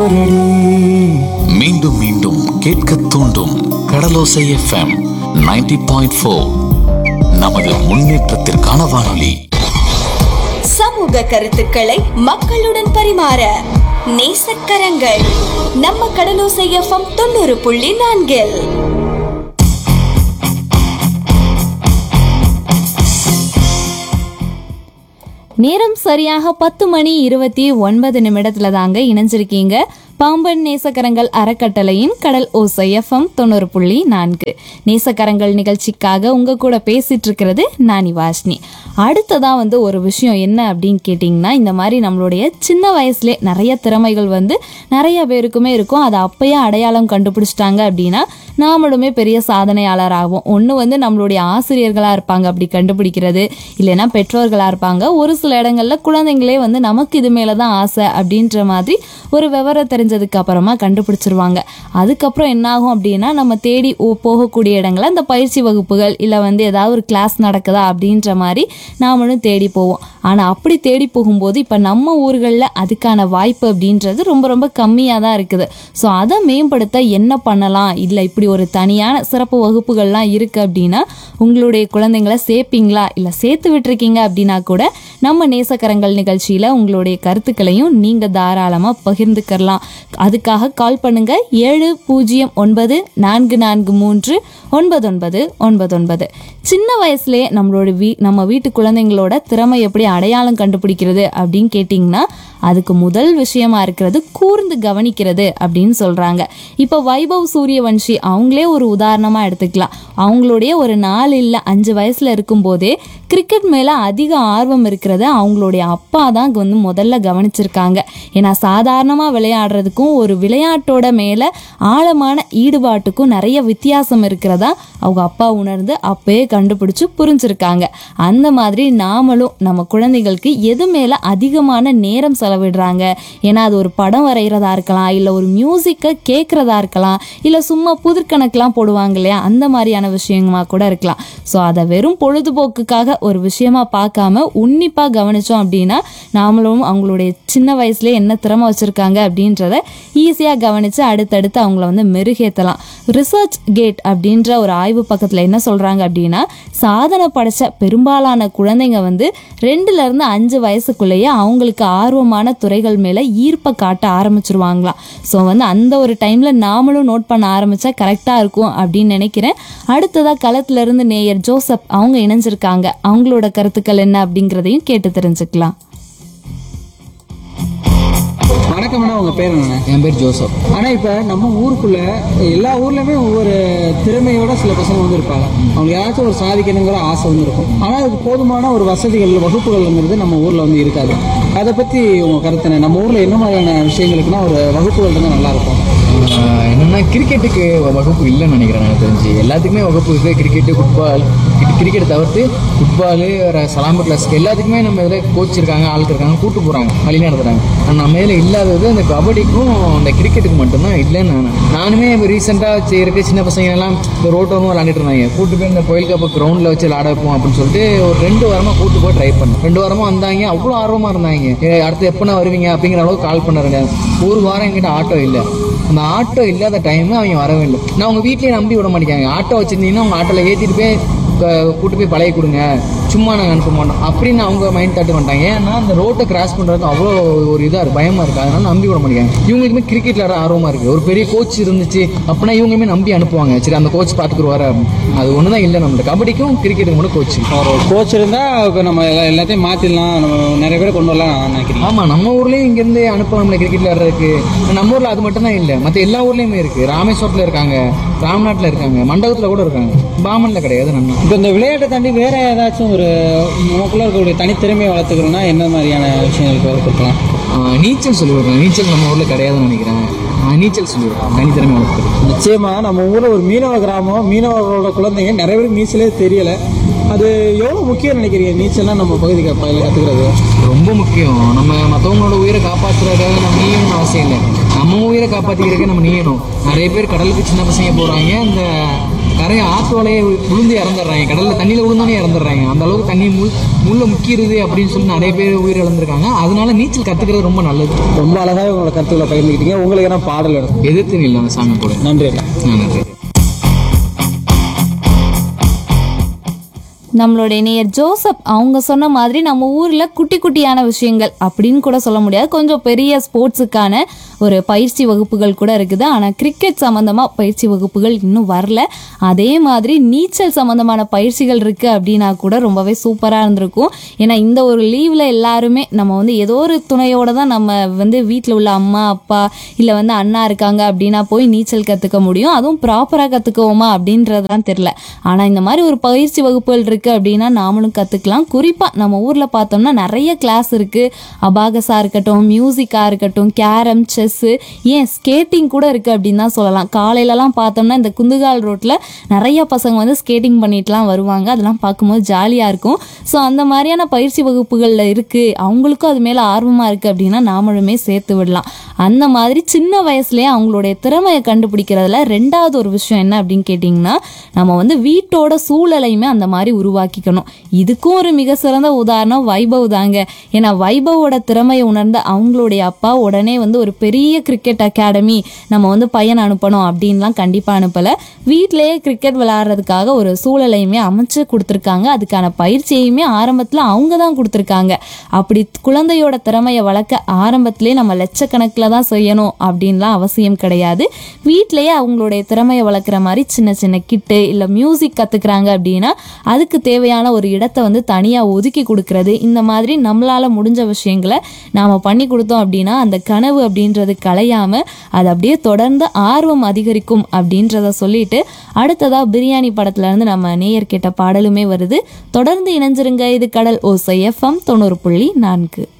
பாரடி மீண்டும் மீண்டும் கேட்க தூண்டும் கடலோசை எஃப்எம் 90.4 பாயிண்ட் நமது முன்னேற்றத்திற்கான வானொலி சமூக கருத்துக்களை மக்களுடன் பரிமாற நேசக்கரங்கள் நம்ம கடலோசை எஃப்எம் தொண்ணூறு புள்ளி நான்கில் நேரம் சரியாக பத்து மணி இருபத்தி ஒன்பது நிமிடத்துல தாங்க இணைஞ்சிருக்கீங்க பாம்பன் நேசக்கரங்கள் அறக்கட்டளையின் கடல் ஓசை எஃப்எம் தொண்ணூறு புள்ளி நான்கு நேசக்கரங்கள் நிகழ்ச்சிக்காக உங்க கூட பேசிட்டு இருக்கிறது நானி வாஷ்னி அடுத்ததா வந்து ஒரு விஷயம் என்ன அப்படின்னு கேட்டிங்கன்னா இந்த மாதிரி நம்மளுடைய சின்ன வயசுலே நிறைய திறமைகள் வந்து நிறைய பேருக்குமே இருக்கும் அதை அப்பயே அடையாளம் கண்டுபிடிச்சிட்டாங்க அப்படின்னா நாமளுமே பெரிய சாதனையாளர் ஆகும் ஒன்று வந்து நம்மளுடைய ஆசிரியர்களாக இருப்பாங்க அப்படி கண்டுபிடிக்கிறது இல்லைன்னா பெற்றோர்களாக இருப்பாங்க ஒரு சில இடங்கள்ல குழந்தைங்களே வந்து நமக்கு இது மேலே தான் ஆசை அப்படின்ற மாதிரி ஒரு விவரம் தெரிஞ்சதுக்கு அப்புறமா கண்டுபிடிச்சிருவாங்க அதுக்கப்புறம் என்னாகும் அப்படின்னா நம்ம தேடி ஓ- போகக்கூடிய இடங்கள்ல இந்த பயிற்சி வகுப்புகள் இல்லை வந்து ஏதாவது ஒரு கிளாஸ் நடக்குதா அப்படின்ற மாதிரி நாமளும் தேடி போவோம் ஆனால் அப்படி தேடி போகும்போது இப்போ நம்ம ஊர்களில் அதுக்கான வாய்ப்பு அப்படின்றது ரொம்ப ரொம்ப கம்மியாக தான் இருக்குது ஸோ அதை மேம்படுத்த என்ன பண்ணலாம் இல்லை இப்படி ஒரு தனியான சிறப்பு வகுப்புகள்லாம் இருக்குது அப்படின்னா உங்களுடைய குழந்தைங்களை சேர்ப்பீங்களா இல்லை சேர்த்து விட்டுருக்கீங்க அப்படின்னா கூட நம்ம நேசக்கரங்கள் நிகழ்ச்சியில் உங்களுடைய கருத்துக்களையும் நீங்கள் தாராளமாக பகிர்ந்துக்கலாம் அதுக்காக கால் பண்ணுங்க ஏழு பூஜ்ஜியம் ஒன்பது நான்கு நான்கு மூன்று ஒன்பது ஒன்பது ஒன்பது ஒன்பது சின்ன வயசுலேயே நம்மளோட வீ நம்ம வீட்டு குழந்தைங்களோட திறமை எப்படி அடையாளம் கண்டுபிடிக்கிறது அப்படின்னு கேட்டிங்கன்னா அதுக்கு முதல் விஷயமா இருக்கிறது கூர்ந்து கவனிக்கிறது அப்படின்னு சொல்றாங்க இப்போ வைபவ் சூரியவன்ஷி அவங்களே ஒரு உதாரணமா எடுத்துக்கலாம் அவங்களுடைய ஒரு நாலு இல்லை அஞ்சு வயசுல இருக்கும்போதே கிரிக்கெட் மேல அதிக ஆர்வம் இருக்கிறத அவங்களுடைய அப்பா தான் வந்து முதல்ல கவனிச்சிருக்காங்க ஏன்னா சாதாரணமா விளையாடுறதுக்கும் ஒரு விளையாட்டோட மேல ஆழமான ஈடுபாட்டுக்கும் நிறைய வித்தியாசம் இருக்கிறதா அவங்க அப்பா உணர்ந்து அப்பயே கண்டுபிடிச்சு புரிஞ்சிருக்காங்க அந்த மாதிரி நாமளும் நம்ம குழந்தைகளுக்கு எது மேல அதிகமான நேரம் செலவிடுறாங்க ஏன்னா அது ஒரு படம் வரைகிறதா இருக்கலாம் இல்லை ஒரு மியூசிக்கை கேட்குறதா இருக்கலாம் இல்லை சும்மா புதிர்கணக்கெலாம் போடுவாங்க இல்லையா அந்த மாதிரியான விஷயமா கூட இருக்கலாம் ஸோ அதை வெறும் பொழுதுபோக்குக்காக ஒரு விஷயமா பார்க்காம உன்னிப்பாக கவனிச்சோம் அப்படின்னா நாமளும் அவங்களுடைய சின்ன வயசுலேயே என்ன திறமை வச்சுருக்காங்க அப்படின்றத ஈஸியாக கவனித்து அடுத்தடுத்து அவங்கள வந்து மெருகேற்றலாம் ரிசர்ச் கேட் அப்படின்ற ஒரு ஆய்வு பக்கத்தில் என்ன சொல்கிறாங்க அப்படின்னா சாதனை படைச்ச பெரும்பாலான குழந்தைங்க வந்து ரெண்டுல இருந்து அஞ்சு வயசுக்குள்ளேயே அவங்களுக்கு ஆர்வமான துறைகள் மேலே ஈர்ப்பை காட்ட ஆரம்பிச்சிருவாங்களாம் ஸோ வந்து அந்த ஒரு டைமில் நாமளும் நோட் பண்ண ஆரம்பிச்சா கரெக்டாக இருக்கும் அப்படின்னு நினைக்கிறேன் அடுத்ததாக களத்துல இருந்து நேயர் ஜோசப் அவங்க இணைஞ்சிருக்காங்க அவங்களோட கருத்துக்கள் என்ன அப்படிங்கிறதையும் கேட்டு தெரிஞ்சுக்கலாம் வணக்கம் அண்ணா உங்க பேர் என்ன என் பேர் ஜோசப் ஆனா இப்ப நம்ம ஊருக்குள்ள எல்லா ஊர்லயுமே ஒவ்வொரு திறமையோட சில பசங்க வந்து இருப்பாங்க அவங்க ஏதாச்சும் ஒரு சாதிக்கணுங்கிற ஆசை வந்து இருக்கும் ஆனா அதுக்கு போதுமான ஒரு வசதிகள் வகுப்புகள்ங்கிறது நம்ம ஊர்ல வந்து இருக்காது அதை பத்தி உங்க கருத்து என்ன நம்ம ஊர்ல என்ன மாதிரியான விஷயங்களுக்குன்னா ஒரு வகுப்புகள் இருந்தா நல்லா இருக்கும் ஆஹ் என்னன்னா கிரிக்கெட்டுக்கு வகுப்பு இல்லைன்னு நினைக்கிறேன் எனக்கு தெரிஞ்சு எல்லாத்துக்குமே வகுப்பு இருக்குது கிரிக்கெட்டு ஃபுட்பால் கிரிக்கெட் தவிர்த்து ஃபுட்பாலு வேறு சலாம்பு கிளாஸ்க்கு எல்லாத்துக்குமே நம்ம இதில் கோச் இருக்காங்க ஆளுக்கு இருக்காங்க கூட்டு போகிறாங்க வழி நடத்துகிறாங்க ஆனால் நம்ம இதில் இல்லாதது அந்த கபடிக்கும் அந்த கிரிக்கெட்டுக்கு மட்டும்தான் இல்லைன்னு நான் நானுமே இப்போ ரீசெண்டாக செய்யறதுக்கு சின்ன பசங்க எல்லாம் இப்போ ரோட்டோரமாக விளாண்டுட்டு இருந்தாங்க கூட்டு போய் இந்த கோயில் கப்பு கிரவுண்டில் வச்சு விளாட வைப்போம் அப்படின்னு சொல்லிட்டு ஒரு ரெண்டு வாரமாக கூட்டு போய் ட்ரை பண்ணேன் ரெண்டு வாரமாக வந்தாங்க அவ்வளோ ஆர்வமாக இருந்தாங்க ஏ, அடுத்து எப்போ வருவீங்க அப்படிங்கிற அளவுக்கு கால் பண்ணாருங்க ஒரு வாரம் என்கிட்ட ஆட்டோ இல்லை அந்த ஆட்டோ இல்லாத டைம்ல அவங்க வரவே இல்லை நான் உங்க வீட்லயே நம்பி விட மாட்டேங்காங்க ஆட்டோ வச்சிருந்தீங்கன்னா உங்க ஆட்டோல ஏத்திட்டு போய் க- கூட்டு போய் பழைய கொடுங்க சும்மா நாங்கள் அனுப்ப மாட்டோம் அப்படின்னு அவங்க மைண்ட் தாட்டு பண்ணிட்டாங்க ஏன்னா அந்த ரோட்டை கிராஸ் பண்றதுக்கு அவ்வளோ ஒரு இதா இருக்கு பயமா இருக்கு அதனால நம்பி விட மாட்டேங்காங்க இவங்களுக்குமே கிரிக்கெட்ல ஆர்வமா இருக்கு ஒரு பெரிய கோச் இருந்துச்சு அப்படின்னா இவங்களுமே நம்பி அனுப்புவாங்க சரி அந்த கோச் பாத்துக்குருவாரு அப்படின்னு. அது ஒண்ணுதான் இல்லை நம்மளுக்கு கபடிக்கும் கிரிக்கெட்டுக்கும் கூட கோச் ஒரு கோச் இருந்தா இப்ப நம்ம எல்லா- எல்லாத்தையும் மாத்திடலாம் நம்ம நிறைய பேரை கொண்டு வரலாம் நான் நினைக்கிறேன் ஆமா நம்ம ஊர்லயும் இங்க இருந்து அனுப்பலாம்ல கிரிக்கெட் விளையாடுறதுக்கு நம்ம ஊர்ல அது மட்டும் தான் இல்ல மத்த எல்லா ஊர்லயுமே இருக்கு ராமேஸ்வரத்துல இருக்காங்க ராம்நாட்ல இருக்காங்க மண்டபத்துல கூட இருக்காங்க பாமன்ல கிடையாது நம்ம இப்போ இந்த விளையாட்டை தாண்டி வேற ஏதாச்சும் ஒரு நமக்குள்ள இருக்கக்கூடிய தனித்திறமையை வளர்த்துக்கணும்னா என்ன மாதிரியான விஷயங்களுக்கு வளர்த்துக்கலாம் ஆஹ் நீச்சல் சொல்லி கொடுக்குறேன் நீச்சல் நம்ம ஊர்ல கிடையாதுன்னு நினைக்கிறேன் ஆஹ் நீச்சல் சொல்லி கொடுக்குறேன் தனித்திறமை வளர்க்குறது நிச்சயமா நம்ம ஊர்ல ஒரு மீனவ கிராமம் மீனவர்களோட குழந்தைங்க நிறைய பேருக்கு நீச்சலே தெரியல அது எவ்வளவு முக்கியம் நினைக்கிறீங்க நீச்சல்னா நம்ம பகுதிக்கு பயில கத்துக்கிறது ரொம்ப முக்கியம் நம்ம மற்றவங்களோட உயிரை காப்பாற்றுறதுக்காக நம்ம நீயணும்னு அவசியம் இல்லை நம்ம உயிரை காப்பாற்றிக்கிறதுக்கு நம்ம நீயணும் நிறைய பேர் கடலுக்கு சின்ன பசங்க போகிறாங்க அந்த கரையை ஆத்தோலையே விழுந்து இறந்துடுறாங்க கடலில் தண்ணியில் விழுந்தோன்னே இறந்துடுறாங்க அந்த அளவுக்கு தண்ணி மூழ் முள்ள முக்கிருது அப்படின்னு சொல்லி நிறைய பேர் உயிர் இழந்திருக்காங்க அதனால நீச்சல் கத்துக்கிறது ரொம்ப நல்லது ரொம்ப அழகாக உங்களோட கருத்துக்களை பகிர்ந்துக்கிட்டீங்க உங்களுக்கு என்ன பாடல் எடுக்கும் எதிர்த்து நில்லாம சாமி கூட நன்றி அண்ணா. நன்றி நம்மளுடைய நேயர் ஜோசப் அவங்க சொன்ன மாதிரி நம்ம ஊர்ல குட்டி குட்டியான விஷயங்கள் அப்படின்னு கூட சொல்ல முடியாது கொஞ்சம் பெரிய ஸ்போர்ட்ஸுக்கான ஒரு பயிற்சி வகுப்புகள் கூட இருக்குது ஆனா கிரிக்கெட் சம்பந்தமா பயிற்சி வகுப்புகள் இன்னும் வரல அதே மாதிரி நீச்சல் சம்பந்தமான பயிற்சிகள் இருக்கு அப்படின்னா கூட ரொம்பவே சூப்பரா இருந்திருக்கும் ஏன்னா இந்த ஒரு லீவ்ல எல்லாருமே நம்ம வந்து ஏதோ ஒரு துணையோட தான் நம்ம வந்து வீட்டில் உள்ள அம்மா அப்பா இல்லை வந்து அண்ணா இருக்காங்க அப்படின்னா போய் நீச்சல் கற்றுக்க முடியும் அதுவும் ப்ராப்பராக கற்றுக்குவோமா அப்படின்றதுலாம் தெரில ஆனால் இந்த மாதிரி ஒரு பயிற்சி வகுப்புகள் இருக்குது அப்படின்னா நாமளும் கற்றுக்கலாம் குறிப்பாக நம்ம ஊரில் பார்த்தோம்னா நிறைய கிளாஸ் இருக்குது அபாகஸாக இருக்கட்டும் மியூசிக்காக இருக்கட்டும் கேரம் செஸ்ஸு ஏன் ஸ்கேட்டிங் கூட இருக்குது அப்படின்னு தான் சொல்லலாம் காலையிலலாம் பார்த்தோம்னா இந்த குந்துகால் ரோட்டில் நிறைய பசங்க வந்து ஸ்கேட்டிங் பண்ணிட்டுலாம் வருவாங்க அதெல்லாம் பார்க்கும்போது ஜாலியாக இருக்கும் ஸோ அந்த மாதிரியான பயிற்சி வகுப்புகளில் இருக்குது அவங்களுக்கும் அது மேலே ஆர்வமாக இருக்குது அப்படின்னா நாமளுமே சேர்த்து விடலாம் அந்த மாதிரி சின்ன வயசுலேயே அவங்களுடைய திறமையை கண்டுபிடிக்கிறதுல ரெண்டாவது ஒரு விஷயம் என்ன அப்படின்னு கேட்டிங்கன்னா நம்ம வந்து வீட்டோட சூழலையுமே அந்த மாதிரி உருவாக்கிக்கணும் இதுக்கும் ஒரு மிக சிறந்த உதாரணம் வைபவ் தாங்க ஏன்னா வைபவோட திறமையை உணர்ந்த அவங்களுடைய அப்பா உடனே வந்து ஒரு பெரிய கிரிக்கெட் அகாடமி நம்ம வந்து பையன் அனுப்பணும் அப்படின்லாம் கண்டிப்பாக அனுப்பலை வீட்டிலேயே கிரிக்கெட் விளையாடுறதுக்காக ஒரு சூழலையுமே அமைச்சு கொடுத்துருக்காங்க அதுக்கான பயிற்சியையுமே ஆரம்பத்தில் அவங்க தான் கொடுத்துருக்காங்க அப்படி குழந்தையோட திறமையை வளர்க்க ஆரம்பத்திலே நம்ம லட்சக்கணக்கில் தான் செய்யணும் அப்படின்லாம் அவசியம் கிடையாது வீட்டிலேயே அவங்களுடைய திறமையை வளர்க்குற மாதிரி சின்ன சின்ன கிட்டு இல்லை மியூசிக் கற்றுக்குறாங்க அப்படின்னா அதுக்கு தேவையான ஒரு இடத்த வந்து தனியாக ஒதுக்கி கொடுக்கறது இந்த மாதிரி நம்மளால் முடிஞ்ச விஷயங்களை நாம் பண்ணி கொடுத்தோம் அப்படின்னா அந்த கனவு அப்படின்றது கலையாமல் அது அப்படியே தொடர்ந்து ஆர்வம் அதிகரிக்கும் அப்படின்றத சொல்லிட்டு அடுத்ததா பிரியாணி படத்துல இருந்து நம்ம நேயர் கேட்ட பாடலுமே வருது தொடர்ந்து இணைஞ்சிருங்க இது கடல் ஓசை எஃப்எம் தொண்ணூறு புள்ளி நான்கு